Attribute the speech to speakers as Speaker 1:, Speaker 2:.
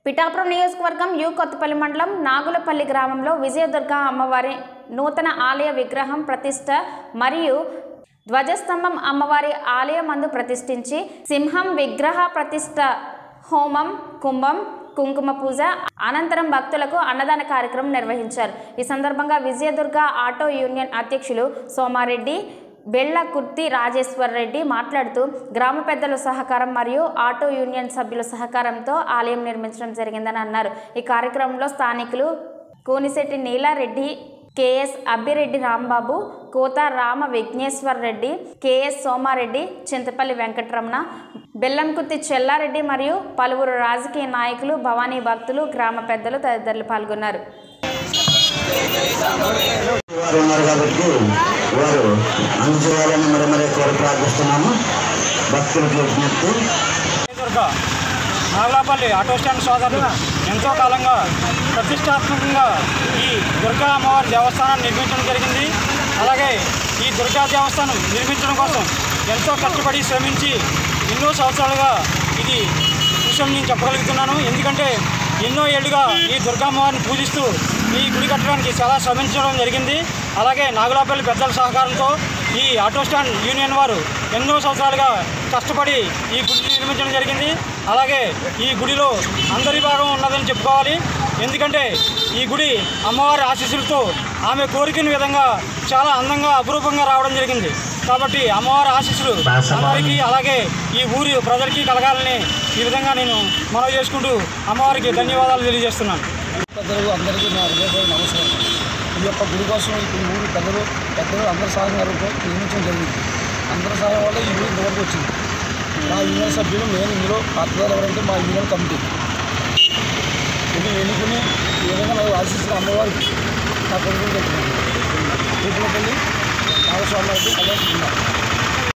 Speaker 1: పిఠాపురం నియోజకవర్గం యు కొత్తపల్లి మండలం నాగులపల్లి గ్రామంలో విజయదుర్గ అమ్మవారి నూతన ఆలయ విగ్రహం ప్రతిష్ట మరియు ధ్వజస్తంభం అమ్మవారి ఆలయం మందు ప్రతిష్ఠించి సింహం విగ్రహ ప్రతిష్ట హోమం కుంభం కుంకుమ పూజ అనంతరం భక్తులకు అన్నదాన కార్యక్రమం నిర్వహించారు ఈ సందర్భంగా విజయదుర్గ ఆటో యూనియన్ అధ్యక్షులు సోమారెడ్డి బెళ్ళ కుర్తి రాజేశ్వర్ రెడ్డి మాట్లాడుతూ గ్రామ పెద్దల సహకారం మరియు ఆటో యూనియన్ సభ్యుల సహకారంతో ఆలయం నిర్మించడం జరిగిందని అన్నారు ఈ కార్యక్రమంలో స్థానికులు కోనిశెట్టి నీలారెడ్డి కేఎస్ అబ్బిరెడ్డి రాంబాబు కోత రామ విఘ్నేశ్వర్ రెడ్డి కేఎస్ సోమారెడ్డి చింతపల్లి వెంకటరమణ బెల్లంకుత్తి చెల్లారెడ్డి మరియు పలువురు రాజకీయ నాయకులు భవానీ భక్తులు గ్రామ పెద్దలు తదితరులు పాల్గొన్నారు
Speaker 2: వారు ఉన్నారు కాబట్టి వారు అందజేయాలని మరి మరి కోరి ప్రార్థిస్తున్నాము భక్తులకు విజ్ఞప్తి
Speaker 3: దుర్గ నాగలాపల్లి ఆటో స్టాండ్ సోదరులు ఎంతో కాలంగా ప్రతిష్టాత్మకంగా ఈ దుర్గా అమ్మవారి దేవస్థానాన్ని నిర్మించడం జరిగింది అలాగే ఈ దుర్గా దేవస్థానం నిర్మించడం కోసం ఎంతో కష్టపడి శ్రమించి ఎన్నో సంవత్సరాలుగా ఇది విషయం నేను చెప్పగలుగుతున్నాను ఎందుకంటే ఎన్నో ఏళ్ళుగా ఈ దుర్గా అమ్మవారిని పూజిస్తూ ఈ గుడి కట్టడానికి చాలా శ్రమించడం జరిగింది అలాగే నాగులాపల్లి పెద్దల సహకారంతో ఈ ఆటో స్టాండ్ యూనియన్ వారు ఎన్నో సంవత్సరాలుగా కష్టపడి ఈ గుడిని నిర్మించడం జరిగింది అలాగే ఈ గుడిలో అందరి భాగం ఉన్నదని చెప్పుకోవాలి ఎందుకంటే ఈ గుడి అమ్మవారి ఆశీస్సులతో ఆమె కోరికని విధంగా చాలా అందంగా అపురూపంగా రావడం జరిగింది కాబట్టి అమ్మవారి ఆశీస్సులు అందరికీ అలాగే ఈ ఊరి ప్రజలకి కలగాలని ఈ విధంగా నేను మనవి చేసుకుంటూ అమ్మవారికి ధన్యవాదాలు తెలియజేస్తున్నాను
Speaker 4: పెద్దలు అందరికీ నా హృదయపూర్వక నమస్కారం ఈ యొక్క గుడి కోసం ఇప్పుడు ఊరు పెద్దలు పెద్దలు అందరి సహకారంతో నిర్మించడం జరిగింది అందరి సహాయం వల్ల ఈ ఊరు ఇంతవరకు వచ్చింది మా యూనియన్ సభ్యులు నేను ఇందులో పాత్రదారు ఎవరంటే మా యూనియన్ కమిటీ ఇది ఎన్నుకుని ఈ విధంగా నాకు ఆశిస్తున్న అమ్మవారికి నా కొడుకుని పెట్టినాను కూతురుపల్లి నాగస్వామి కళ్యాణ్